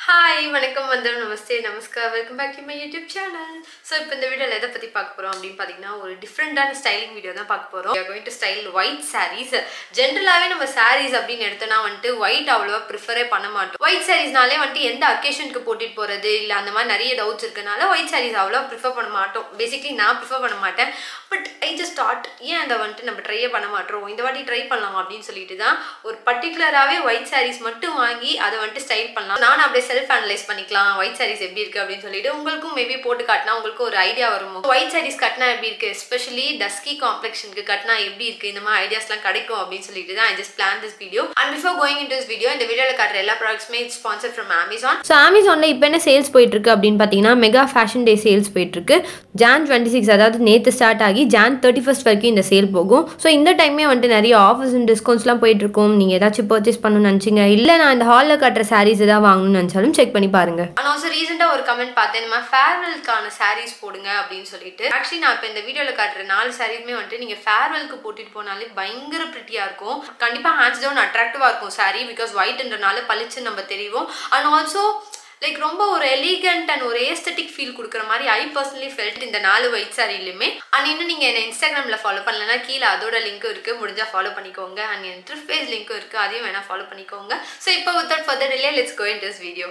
hi வணக்கம் வந்தனம் நமஸ்தே நமஸ்கார் welcome back to my YouTube channel so இப்போ இந்த வீடியோவில் எதை பற்றி பார்க்க போகிறோம் அப்படின்னு பார்த்தீங்கன்னா ஒரு டிஃப்ரெண்டான ஸ்டைலிங் வீடியோ தான் பார்க்க போகிறோம் going to style white saris ஜென்ரலாகவே நம்ம சாரீஸ் அப்படின்னு எடுத்தோன்னா வந்துட்டு ஒயிட் அவ்வளோவா ப்ரிஃபரே பண்ண மாட்டோம் ஒயிட் சாரீஸ்னாலே வந்துட்டு எந்த அக்கேஷனுக்கு போட்டுட்டு போகிறது இல்லை அந்த மாதிரி நிறைய டவுட்ஸ் இருக்கனால ஒயிட் சாரீஸ் அவ்வளோ ப்ரிஃபர் பண்ண மாட்டோம் பேசிக்லி நான் ப்ரிஃபர் பண்ண மாட்டேன் பட் ஐ ஜஸ்ட் ஸ்டார்ட் ஏன் அதை வந்துட்டு நம்ம ட்ரையே பண்ண மாட்டோம் இந்த வாட்டி ட்ரை பண்ணலாம் அப்படின்னு சொல்லிட்டு தான் ஒரு பர்டிகுலராகவே ஒயிட் சாரீஸ் மட்டும் வாங்கி அதை வந்துட்டு ஸ்டைல் பண்ணலாம் நான் அப்படியே செல்ஃப் அனலைஸ் பண்ணிக்கலாம் ஒயிட் சாரீஸ் எப்படி இருக்கு அப்படின்னு சொல்லிட்டு உங்களுக்கும் மேபி போட்டு காட்டினா உங்களுக்கு ஒரு ஐடியா வரும் ஒயிட் சாரீஸ் கட்டினா எப்படி இருக்கு எஸ்பெஷலி டஸ்கி காம்ப்ளெக்ஷனுக்கு கட்டினா எப்படி இருக்கு இந்த மாதிரி ஐடியாஸ்லாம் கிடைக்கும் அப்படின்னு சொல்லிட்டு தான் I just plan this video and before going in this video இந்த வீடியோவில் காட்டுற எல்லா ப்ராடக்ட்ஸுமே ஸ்பான்சர் ஃப்ரம் அமேசான் ஸோ அமேசானில் இப்போ என்ன சேல்ஸ் போயிட்டுருக்கு அப்படின்னு பார்த்தீங்கன்னா மெகா ஃபேஷன் டே சேல்ஸ் போயிட்டுருக்கு ஜான் டுவெண்ட்டி சிக்ஸ் அதாவது நேற்று ஸ்டார்ட் ஆகி ஜான் தேர்ட்டி ஃபஸ்ட் வரைக்கும் இந்த சேல் போகும் ஸோ இந்த டைமே வந்துட்டு நிறைய ஆஃபர்ஸ் அண்ட் டிஸ்கவுண்ட்ஸ்லாம் போயிட்டுருக்கும் நீங்கள் ஏதாச்சும் பர்ச்சேஸ் பண்ணணும்னு நினச்சிங்க இல்லை நான் இந்த ஹாலில் கட்டுற சாரீஸ் ஏதாவது வாங்கணும்னு நினச்சாலும் செக் பண்ணி பாருங்கள் அண்ட் ஆல்சோ ரீசெண்டாக ஒரு கமெண்ட் பார்த்தேன் இந்த மாதிரி ஃபேர்வெல்க்கான சாரீஸ் போடுங்க அப்படின்னு சொல்லிட்டு ஆக்சுவலி நான் இப்போ இந்த வீடியோவில் காட்டுற நாலு சாரீஸுமே வந்துட்டு நீங்கள் ஃபேர்வெல்க்கு போட்டுட்டு போனாலே பயங்கர ப்ரிட்டியாக இருக்கும் கண்டிப்பாக ஹேண்ட்ஸ் டவுன் அட்ராக்டிவாக இருக்கும் சாரீ பிகாஸ் ஒயிட்ன்றனால பளிச்சுன்னு நம்ம தெரியும் அண்ட் ஆல்சோ லைக் ரொம்ப ஒரு எலிகண்ட் அண்ட் ஒரு ஏஸ்தட்டிக் ஃபீல் கொடுக்குற மாதிரி ஐ பர்சனலி ஃபெல்ட் இந்த நாலு ஒயிட் சாரிலையுமே அண்ட் இன்னும் நீங்கள் என்ன இன்ஸ்டாகிராமில் ஃபாலோ பண்ணலன்னா கீழே அதோட லிங்க்கும் இருக்குது முடிஞ்சால் ஃபாலோ பண்ணிக்கோங்க அண்ட் என் ட்ரிப் பேஜ் லிங்க்கும் இருக்குது அதையும் வேணால் ஃபாலோ பண்ணிக்கோங்க ஸோ இப்போ without further delay let's go in this video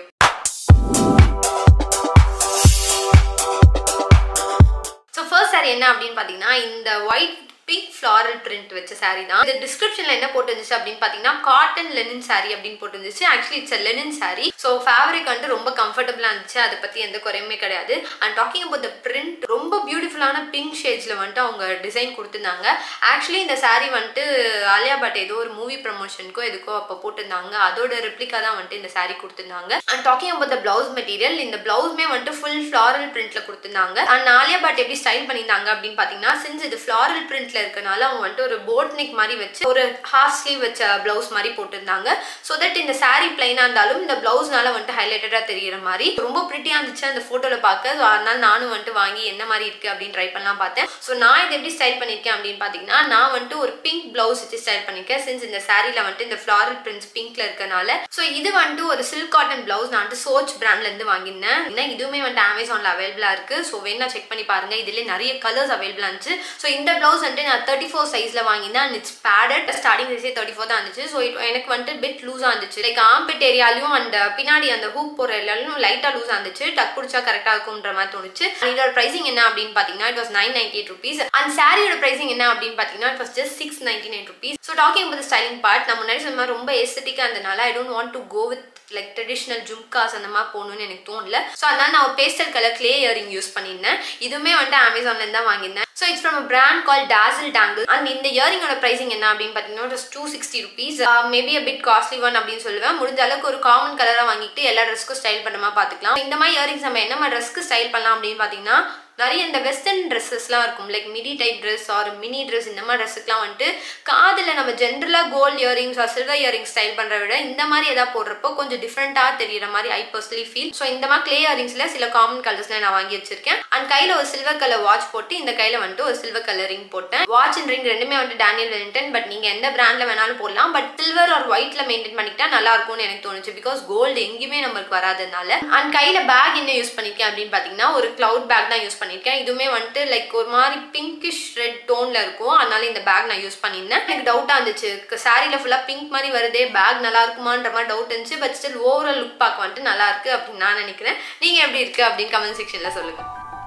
so first sari என்ன அப்படின்னு பார்த்தீங்கன்னா இந்த ஒயிட் பிங்க் ஃப்ளாரல் பிரிண்ட் வச்ச சாரி தான் இது டிஸ்கிரிப்ஷன்ல என்ன போட்டு இருந்துச்சு அப்படின்னு பார்த்தீங்கன்னா காட்டன் லெனின் சாரி அப்படின்னு போட்டு இருந்துச்சு actually it's linen sari so fabric வந்துட்டு ரொம்ப கம்ஃபர்டபுளாக இருந்துச்சு அதை பற்றி எந்த குறையுமே கிடையாது and talking about the print ரொம்ப பியூட்டிஃபுல்லான பிங்க் ஷேட்ஸில் வந்துட்டு அவங்க டிசைன் கொடுத்துருந்தாங்க ஆக்சுவலி இந்த சாரி வந்துட்டு ஆலியா பட் ஏதோ ஒரு மூவி ப்ரமோஷனுக்கோ எதுக்கோ அப்போ போட்டிருந்தாங்க அதோட ரெப்ளிகா தான் வந்துட்டு இந்த சாரி கொடுத்துருந்தாங்க and talking about the blouse material இந்த பிளவுஸ்மே வந்துட்டு ஃபுல் ஃப்ளாரல் பிரிண்ட்ல கொடுத்துருந்தாங்க அண்ட் ஆலியா பட் எப்படி ஸ்டைல் பண்ணியிருந்தாங்க அப்படின்னு பார்த்தீங்கன்னா சின்ஸ் இது ஃப்ளாரல் பிரிண்ட்ல இருக்கனால அவங்க வந்துட்டு ஒரு போட் நெக் மாதிரி வச்சு ஒரு ஹாஃப் ஸ்லீவ் வச்ச பிளவுஸ் மாதிரி போட்டிருந்தாங்க ஸோ தட் இந்த சாரி பிளைனா இருந்தாலும் இந்த பிளவுஸ்னால வந்துட்டு ஹைலைட்டடா தெரியுற மாதிரி ரொம்ப பிரிட்டியா இருந்துச்சு அந்த போட்டோல பார்க்க ஸோ அதனால நானும் வந்துட்டு வாங்கி என்ன மாதிரி இருக்கு அப்படின்னு ட்ரை பண்ணலாம் பார்த்தேன் ஸோ நான் இது எப்படி ஸ்டைல் பண்ணியிருக்கேன் அப்படின்னு பார்த்தீங்கன்னா நான் வந்துட்டு ஒரு பிங்க் பிளவுஸ் வச்சு ஸ்டைல் பண்ணியிருக்கேன் சின்ஸ் இந்த சாரில வந்துட்டு இந்த ஃப்ளாரல் பிரிண்ட்ஸ் பிங்க்ல இருக்கனால ஸோ இது வந்துட்டு ஒரு சில்க் காட்டன் பிளவுஸ் நான் வந்துட்டு சோச் பிராண்ட்ல இருந்து வாங்கியிருந்தேன் ஏன்னா இதுவுமே வந்துட்டு அமேசான்ல அவைலபிளா இருக்கு ஸோ வேணா செக் பண்ணி பாருங்க இதுல நிறைய கலர்ஸ் அவைலபிளா இருந்துச்சு ஸோ இந்த பிளவுஸ் வந்துட்டு நான் தேர்ட்டி ஃபோர் சைஸ்ல வாங்கியிருந்தேன் அண்ட் இட்ஸ் பேடட் ஸ்டார்டிங் சைஸே தேர்ட்டி ஃபோர் தான் இருந்துச்சு ஸோ எனக்கு வந்துட்டு பிட் லூஸா இருந்துச்சு லைக் ஆம்பிட் ஏரியாலையும் அண்ட் பின்னாடி அந்த ஹூக் போற ஏரியாலையும் லைட்டா லூஸா இருந்துச்சு டக் பிடிச்சா கரெக்டா இருக்கும்ன்ற மாதிரி தோணுச்சு இதோட பிரைசிங் என்ன அப்படின்னு பாத்தீங்கன்னா it was nine ninety eight rupees and சாரியோட பிரைசிங் என்ன அப்படின்னு பாத்தீங்கன்னா it was just six ninety nine rupees so talking but styling part நான் முன்னாடி சொன்ன மாதிரி ரொம்ப எஸ்தட்டிக்கா இருந்தனால I don't want to go with like traditional jhumkas அந்த மாதிரி போகணும்னு எனக்கு தோணல ஸோ அதனால நான் ஒரு pastel colour clay earring use பண்ணியிருந்தேன் இதுவுமே வந்துட்டு அமேசான்ல இருந்து தான் வாங்கியிருந்தேன் so it's from brand call dazzle tangle and இந்த இயரிங்கோட பிரைசிங் என்ன அப்படின்னு பார்த்தீங்கன்னா two sixty rupees maybe a bit costly one அப்படின்னு சொல்லுவேன் முடிஞ்ச அளவுக்கு ஒரு காமன் கலராக வாங்கிட்டு எல்லா ட்ரெஸ்க்கும் ஸ்டைல் பண்ண மாதிரி பார்த்துக்கலாம் இந்த மாதிரி இயரிங்ஸ் நம்ம என்ன மாதிரி ட்ரெஸ்க்கு ஸ்டைல் பண்ணலாம் அப்படின்னு பார்த்தீங்கன்னா நிறைய இந்த வெஸ்டர்ன் ட்ரெஸ்ஸஸ்லாம் இருக்கும் like midi type dress or mini dress இந்த மாதிரி ட்ரெஸ்ஸுக்குலாம் வந்துட்டு காதில் நம்ம ஜென்ரலாக gold earrings or silver earrings style பண்ணுற விட இந்த மாதிரி எதாவது போடுறப்போ கொஞ்சம் டிஃப்ரெண்ட்டாக தெரியுற மாதிரி ஐ பர்சனலி ஃபீல் ஸோ இந்த மாதிரி கிளே இயரிங்ஸில் சில காமன் கலர்ஸ்லாம் நான் வாங்கி வச்சிருக்கேன் அண்ட் கையில் ஒரு சில்வர் கலர் வாட்ச் போட்டு இந்த கையில் வந்துட்டு ஒரு சில்வர் கலர் ரிங் போட்டேன் வாட்ச் அண்ட் ரிங் ரெண்டுமே வந்துட்டு டேனியல் வெலிங்டன் பட் நீங்கள் எந்த பிராண்டில் வேணாலும் போடலாம் பட் சில்வர் ஆர் ஒயிட்ல மெயின்டைன் பண்ணிக்கிட்டா நல்லா இருக்கும்னு எனக்கு தோணுச்சு பிகாஸ் கோல்டு எங்கேயுமே நம்மளுக்கு வராதனால அண்ட் கையில் பேக் என்ன யூஸ் பண்ணிருக்கேன் அப்படின்னு பார்த்தீங்கன்னா ஒரு கிளவுட் பேக் தான் யூஸ் பண்ணியிருக்கேன் இதுவுமே வந்துட்டு லைக் ஒரு மாதிரி பிங்கிஷ் ரெட் டோன்ல இருக்கும் அதனால இந்த பேக் நான் யூஸ் பண்ணியிருந்தேன் எனக்கு டவுட்டா இருந்துச்சு சாரில ஃபுல்லா பிங்க் மாதிரி வருதே பேக் நல்லா இருக்குமான்ற மாதிரி டவுட் இருந்துச்சு பட் ஸ்டில் ஓவரால் லுக் பார்க்க வந்துட்டு நல்லா இருக்கு அப்படின்னு நான் நினைக்கிறேன் நீங்க எப்படி இருக்கு அப்படின்னு கமெண்ட் செக்ஷன்ல சொல்லுங்க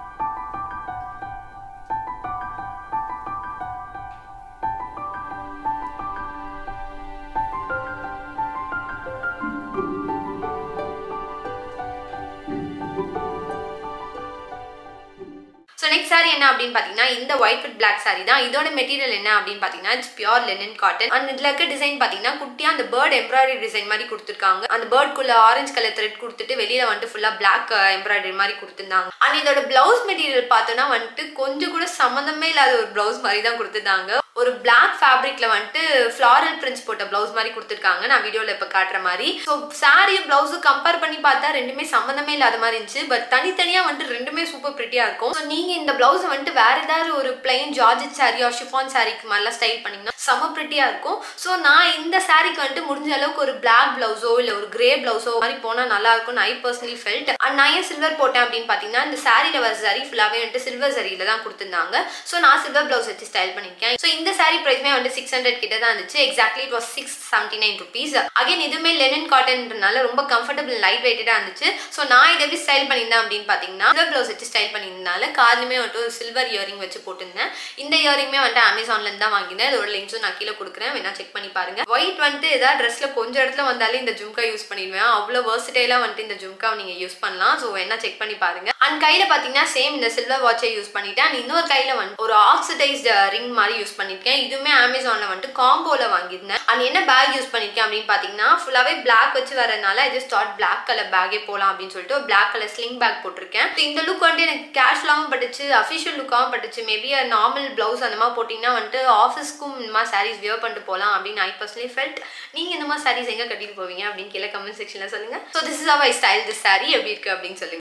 ஸோ நெக்ஸ்ட் சாரி என்ன அப்படின்னு பார்த்தீங்கன்னா இந்த ஒயிட் வித் பிளாக் சாரி தான் இதோட மெட்டீரியல் என்ன அப்படின்னு பார்த்தீங்கன்னா it's pure linen cotton and இதில் இருக்க டிசைன் பார்த்தீங்கன்னா குட்டியாக அந்த பேர்ட் எம்ப்ராய்டரி டிசைன் மாதிரி கொடுத்துருக்காங்க அந்த பேர்ட்குள்ள ஆரஞ்சு கலர் த்ரெட் கொடுத்துட்டு வெளியில வந்துட்டு ஃபுல்லாக பிளாக் எம்ப்ராய்டரி மாதிரி கொடுத்துருந்தாங்க அண்ட் இதோட பிளவுஸ் மெட்டீரியல் பார்த்தோன்னா வந்துட்டு கொஞ்சம் கூட சம்மந்தமே இல்லாத ஒரு பிளவுஸ் மாதிரி தான் கொடுத்துருந்தாங்க ஒரு பிளாக் ஃபேப்ரிக்ல வந்துட்டு ஃப்ளாரல் பிரிண்ட்ஸ் போட்ட பிளவுஸ் மாதிரி கொடுத்துருக்காங்க நான் வீடியோவில் இப்போ காட்டுற மாதிரி ஸோ சாரியும் பிளவுஸும் கம்பேர் பண்ணி பார்த்தா ரெண்டுமே சம்மந்தமே இல்லாத மாதிரி இருந்துச்சு பட் தனித்தனியாக வந்துட்டு ரெண்டுமே சூப்பர் ப்ரிட்டியாக இருக்கும் ஸோ நீங்கள் இந்த பிளவுஸை வந்துட்டு வேற ஏதாவது ஒரு plain georgette sari or chiffon சாரிக்கு மாதிரிலாம் ஸ்டைல் பண்ணீங்கன்னா செம ப்ரிட்டியாக இருக்கும் ஸோ நான் இந்த சாரீக்கு வந்துட்டு முடிஞ்ச அளவுக்கு ஒரு பிளாக் ப்ளவுஸோ இல்லை ஒரு கிரே ப்ளவுஸோ மாதிரி போனால் நல்லா இருக்கும் ஐ பர்சனலி ஃபெல்ட் அண்ட் நான் ஏன் சில்வர் போட்டேன் அப்படின்னு பார்த்தீங்கன்னா இந்த சாரியில் வர சரி ஃபுல்லாகவே வந்துட்டு சில்வர் சரியில் தான் கொடுத்துருந்தாங்க ஸோ நான் சில்வர் ப்ளவுஸ் வச்சு ஸ்டைல் பண்ணியிருக்கேன் ஸோ இந்த சாரீ ப்ரைஸ்மே வந்து சிக்ஸ் ஹண்ட்ரட் கிட்ட தான் இருந்துச்சு exactly it was six seventy nine rupees again இதுவுமே லெனின் காட்டன்றனால ரொம்ப கம்ஃபர்டபுள் லைட் வெயிட்டடாக இருந்துச்சு ஸோ நான் இதை எப்படி ஸ்டைல் பண்ணியிருந்தேன் அப்படின்னு பார்த்தீங்கன்னா சில்வர் ப்ளவுஸ் வச்சு ஸ்டைல் பண்ணியிருந்தனால காதுமே வந்துட்டு ஒரு சில்வர் இயரிங் வச்சு போட்டிருந்தேன் இந்த இயரிங்குமே வந்துட்டு அமேசான்லேருந்து தான் வாங்கினேன் இதோட லிங்க்ஸும் நான் கீழே கொடுக்குறேன் வேணா செக் பண்ணி பாருங்க ஒயிட் வந்துட்டு ஏதாவது ட்ரெஸ்ல கொஞ்சம் இடத்துல வந்தாலே இந்த ஜும்கா யூஸ் பண்ணிடுவேன் அவ்வளோ வேர்சிட்டைலாக வந்துட்டு இந்த ஜும்காவை நீங்க யூஸ் பண்ணலாம் ஸோ வேணா செக் பண்ணி பாருங்க அண்ட் கையில பாத்தீங்கன்னா சேம் இந்த சில்வர் வாட்சை யூஸ் பண்ணிட்டேன் அண்ட் இன்னொரு கையில வந்து ஒரு ஆக்சிடைஸ்டு ரிங் மாதிரி யூஸ் பண்ணிருக்கேன் இதுவுமே அமேசான்ல வந்துட்டு காம்போல வாங்கியிருந்தேன் அண்ட் என்ன பேக் யூஸ் பண்ணிருக்கேன் அப்படின்னு பாத்தீங்கன்னா ஃபுல்லாவே பிளாக் வச்சு வரனால இது ஸ்டார்ட் பிளாக் கலர் பேக்கே போகலாம் அப்படின்னு சொல்லிட்டு பிளாக் கலர் ஸ்லிங் பேக் போட்டிருக்கேன் So, இந்த லுக் வந்துட்டு எனக்கு கேஷுவலாகவும் பட்டுச்சு அஃபிஷியல் லுக்காகவும் பட்டுச்சு மேபி நார்மல் பிளவுஸ் அந்த மாதிரி போட்டிங்கன்னா வந்துட்டு ஆஃபீஸ்க்கும் இந்த மாதிரி சாரீஸ் வியர் பண்ணிட்டு போகலாம் அப்படின்னு ஐ பர்சனலி ஃபெல்ட் நீங்கள் இந்த மாதிரி சாரீஸ் எங்கே கட்டிட்டு போவீங்க அப்படின்னு கீழே கமெண்ட் செக்ஷனில் சொல்லுங்கள் so this is our style this sari எப்படி இருக்குது அப்படின்னு சொல்லுங்க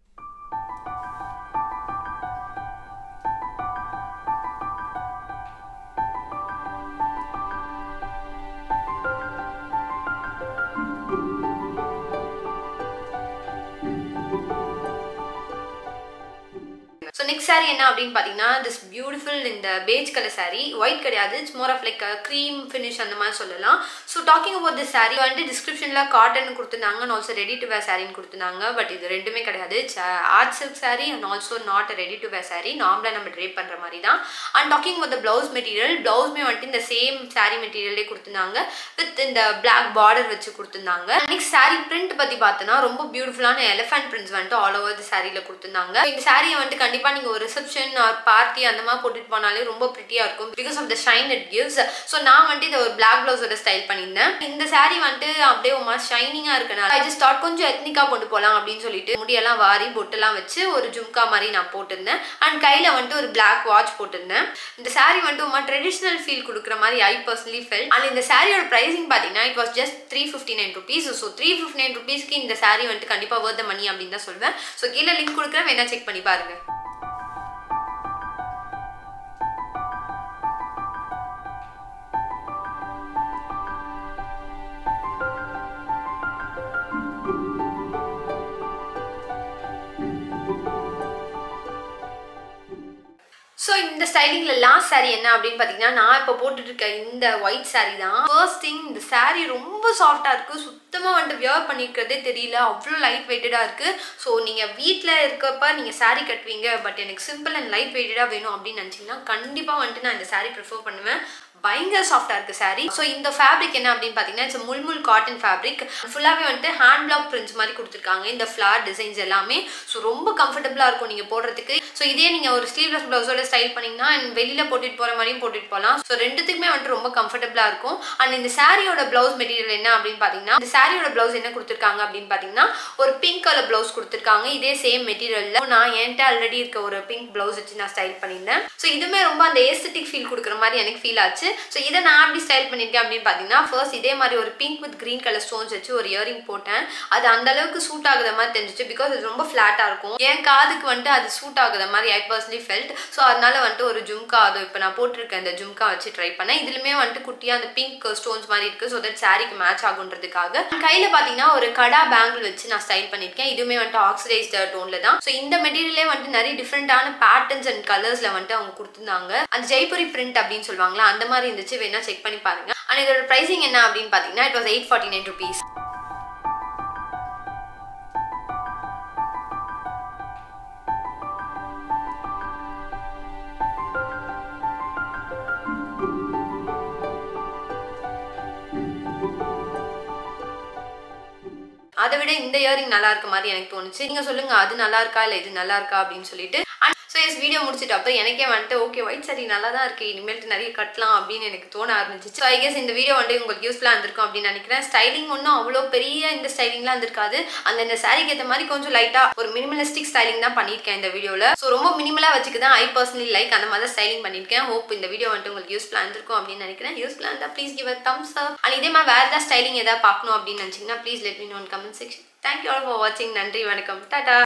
ஸோ நெக்ஸ்ட் saree என்ன அப்படின்னு பார்த்தீங்கன்னா திஸ் பியூட்டிஃபுல் இந்த பேஜ் கலர் saree ஒயிட் கிடையாது it's more of like cream finish அந்த மாதிரி சொல்லலாம் so talking about this saree வந்துட்டு டிஸ்கிரிப்ஷனில் காட்டன் கொடுத்துருந்தாங்க and also ready to wear சாரின்னு கொடுத்துருந்தாங்க பட் இது ரெண்டுமே கிடையாது it's art silk saree and also not ready to wear saree நார்மலாக நம்ம ட்ரேப் பண்ணுற மாதிரி தான் and talking about the blouse material ப்ளவுஸ்மே வந்துட்டு இந்த சேம் saree மெட்டீரியலே கொடுத்துருந்தாங்க வித் இந்த பிளாக் பார்டர் வச்சு கொடுத்துருந்தாங்க நெக்ஸ்ட் saree print பற்றி பார்த்தோன்னா ரொம்ப பியூட்டிஃபுல்லான எலிஃபென்ட் பிரிண்ட்ஸ் வந்துட்டு ஆல் ஓவர் தி சாரியில் கொடுத்துருந்தாங்க இந்த சாரியை வந்துட்டு கண்டிப்பாக நீங்கள் ஒரு ரிசப்ஷன் ஆர் பார்ட்டி அந்த மாதிரி போட்டுட்டு போனாலே ரொம்ப ப்ரிட்டியாக இருக்கும் because of the shine it gives so நான் வந்துட்டு இதை ஒரு பிளாக் ப்ளவுஸோட ஸ்டைல் பண்ணியிருந்தேன் இந்த saree வந்துட்டு அப்படியே ஒரு மாதிரி ஷைனிங்காக இருக்கனால ஐ ஜஸ்ட் ஸ்டார்ட் கொஞ்சம் எத்னிக்காக கொண்டு போகலாம் அப்படின்னு சொல்லிட்டு முடியெல்லாம் வாரி பொட்டெல்லாம் வச்சு ஒரு ஜும்கா மாதிரி நான் போட்டிருந்தேன் அண்ட் கையில் வந்துட்டு ஒரு பிளாக் வாட்ச் போட்டிருந்தேன் இந்த saree வந்துட்டு ஒரு மாதிரி ட்ரெடிஷ்னல் ஃபீல் கொடுக்குற மாதிரி ஐ பர்சனலி ஃபெல் அண்ட் இந்த சாரியோட ப்ரைஸிங் பார்த்தீங்கன்னா it was just three fifty nine rupees so three fifty nine ருபீஸ்க்கு இந்த saree வந்துட்டு கண்டிப்பாக worth the மணி அப்படின்னு தான் சொல்வேன் ஸோ கீழே லிங்க் கொடுக்குறேன் வேணா செக் பண்ணி பாருங்க ஸோ இந்த ஸ்டைலிங்ல லாஸ்ட் saree என்ன அப்படின்னு பார்த்தீங்கன்னா நான் இப்போ போட்டுட்டு இருக்க இந்த ஒயிட் saree தான் ஃபர்ஸ்ட் திங் இந்த saree ரொம்ப சாஃப்டாக இருக்குது சுத்தமாக வந்துட்டு வியர் பண்ணிக்கிறதே தெரியல அவ்வளோ லைட் வெயிட்டடாக இருக்குது ஸோ நீங்கள் வீட்டில் இருக்கப்ப நீங்கள் saree கட்டுவீங்க பட் எனக்கு சிம்பிள் அண்ட் லைட் வெயிட்டடாக வேணும் அப்படின்னு நினச்சிங்கன்னா கண்டிப்பாக வந்துட்டு நான் இந்த saree ப்ரிஃபர் பண்ணுவேன் பயங்கர சாஃப்டாக இருக்குது saree ஸோ இந்த ஃபேப்ரிக் என்ன அப்படின்னு பார்த்தீங்கன்னா இட்ஸ் முல்முல் காட்டன் ஃபேப்ரிக் ஃபுல்லாகவே வந்துட்டு ஹேண்ட் பிளாக் பிரிண்ட்ஸ் மாதிரி கொடுத்துருக்காங்க இந்த ஃப்ளார் டிசைன்ஸ் எல்லாமே ஸோ ரொம்ப கம்ஃபர்டபுளாக இருக்கும் நீங்கள் போடுறதுக்கு ஸோ இதே நீங்கள் ஒரு ஸ்லீவ்லெஸ் ப்ளவுஸோட ஸ்டைல் பண்ணிங்கன்னா and வெளியில் போட்டுட்டு போகிற மாதிரியும் போட்டுட்டு போகலாம் ஸோ ரெண்டுத்துக்குமே வந்துட்டு ரொம்ப கம்ஃபர்டபுளாக இருக்கும் அண்ட் இந்த சாரியோட ப்ளவுஸ் மெட்டீரியல் என்ன அப்படின்னு பார்த்தீங்கன்னா இந்த சாரியோட ப்ளவுஸ் என்ன கொடுத்துருக்காங்க அப்படின்னு பார்த்தீங்கன்னா ஒரு பிங்க் கலர் ப்ளவுஸ் கொடுத்துருக்காங்க இதே சேம் மெட்டீரியலில் நான் என்கிட்ட ஆல்ரெடி இருக்க ஒரு பிங்க் ப்ளவுஸ் வச்சு நான் ஸ்டைல் பண்ணியிருந்தேன் ஸோ இதுவுமே ரொம்ப அந்த ஏஸ்தட்டிக் ஃபீல் கொடுக்குற மாதிரி எனக்கு ஃபீல் ஆச்சு ஸோ இதை நான் எப்படி ஸ்டைல் பண்ணியிருக்கேன் அப்படின்னு பார்த்தீங்கன்னா ஃபர்ஸ்ட் இதே மாதிரி ஒரு pink with green colour stones வச்சு ஒரு இயரிங் போட்டேன் அது அந்த அளவுக்கு சூட் ஆகுற மாதிரி தெரிஞ்சிச்சு பிகாஸ் இது ரொம்ப ஃப்ளாட்டாக இருக்கும் என் காதுக்கு வந்துட்டு அது சூட் ஆகுற மாதிரி ஐ பர்சனலி ஃபெல்ட் ஸோ அதனால வந்துட்டு ஒரு ஜும்கா அது இப்போ நான் போட்டிருக்கேன் இந்த ஜும்கா வச்சு ட்ரை பண்ணேன் இதுலுமே வந்துட்டு குட்டியாக அந்த பிங்க் ஸ்டோன்ஸ் மாதிரி இருக்குது ஸோ தட் சாரிக்கு மேட்ச் ஆகுன்றதுக்காக கையில் பார்த்தீங்கன்னா ஒரு கடா பேங்கிள் வச்சு நான் ஸ்டைல் பண்ணியிருக்கேன் இதுவுமே வந்துட்டு ஆக்சிடைஸ்ட் டோனில் தான் ஸோ இந்த மெட்டீரியலே வந்துட்டு நிறைய டிஃப்ரெண்டான பேட்டர்ன்ஸ் அண்ட் கலர்ஸில் வந்துட்டு அவங்க கொடுத்துருந்தாங்க அந்த ஜெய்புரி பிரிண்ட் அப்படின்னு சொல்லுவாங்களா அந்த மாதிரி இருந்துச்சு வேணா செக் பண்ணி பாருங்க அண்ட் இதோட ப்ரைசிங் என்ன அப்படின்னு பார்த்தீங்கன்னா it was eight forty nine rupees அதை விட இந்த இயரிங் நல்லா இருக்க மாதிரி எனக்கு தோணுச்சு நீங்க சொல்லுங்க அது நல்லா இருக்கா இல்ல இது நல்லா இருக்கா அப்படின்னு சொல்லிட்டு ஸோ எஸ் வீடியோ முடிச்சிட்டு அப்போ எனக்கே வந்துட்டு ஓகே ஒயிட் சாரி நல்லா தான் இருக்கு இனிமேல்ட்டு நிறைய கட்டலாம் அப்படின்னு எனக்கு தோண ஆரம்பிச்சிச்சு ஸோ ஐ கெஸ் இந்த வீடியோ வந்து உங்களுக்கு யூஸ்ஃபுல்லாக இருந்திருக்கும் அப்படின்னு நினைக்கிறேன் ஸ்டைலிங் ஒன்றும் அவ்வளோ பெரிய இந்த ஸ்டைலிங்லாம் இருந்திருக்காது அந்த இந்த சாரிக்கு ஏற்ற மாதிரி கொஞ்சம் லைட்டாக ஒரு மினிமலிஸ்டிக் ஸ்டைலிங் தான் பண்ணியிருக்கேன் இந்த வீடியோவில் ஸோ ரொம்ப மினிமலாக வச்சுக்கு தான் ஐ பர்சனலி லைக் அந்த மாதிரி தான் ஸ்டைலிங் பண்ணியிருக்கேன் ஹோப் இந்த வீடியோ வந்துட்டு உங்களுக்கு யூஸ்ஃபுல்லாக இருந்திருக்கும் அப்படின்னு நினைக்கிறேன் யூஸ்ஃபுல்லாக இருந்தால் please give a thumbs up and இதே மாதிரி வேறு ஏதாவது ஸ்டைலிங் ஏதாவது பார்க்கணும் அப்படின்னு நினச்சிங்கன்னா please let me know comment section thank you all for வாட்சிங் நன்றி வணக்கம் டாடா